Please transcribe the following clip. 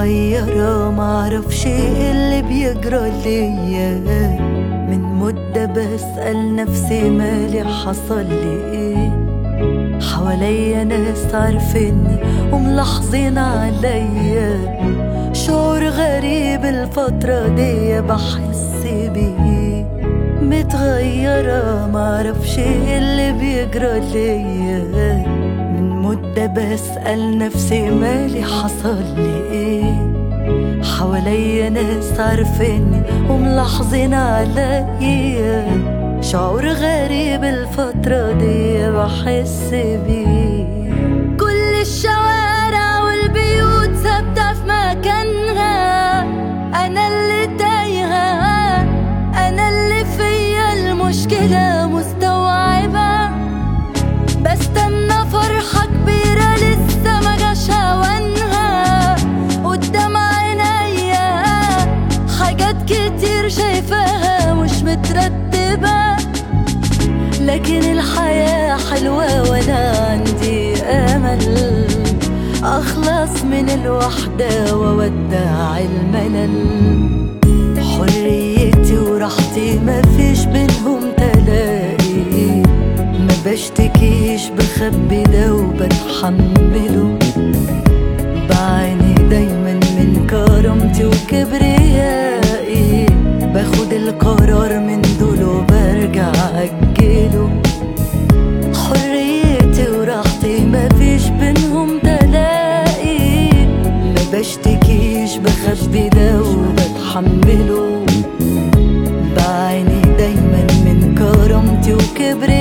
متغيرة معرفش ايه اللي بيجرى ليا من مدة بسأل نفسي مالي حصل لي ايه حواليا ناس عارفيني وملاحظين عليا شعور غريب الفترة دي بحس بيه متغيرة معرفش ايه اللي بيجرى ليا من مدة بسأل نفسي مالي حصل لي ايه حواليا ناس عارفيني وملاحظين عليا شعور غريب الفترة دي بحس بيه كل الشوارع والبيوت ثابتة في مكانها أنا اللي تايهة أنا اللي فيا المشكلة مستوعبة بستنى فرحة كبيرة لسه ما جاش هوانها قدام عينيا حاجات كتير شايفاها مش مترتبة لكن الحياة حلوة وانا عندي امل اخلص من الوحدة وودع الملل حريتي وراحتي مفيش بينهم تلاقي ما بشتكيش بخبي ده وبتحمله بعيني دايما من كرامتي وكبريائي باخد القرار من دول وبرجع أجله حريتي وراحتي مفيش بينهم تلاقي ما بشتكيش بخبي ده وبتحمله بعيني دايما من كرامتي وكبريائي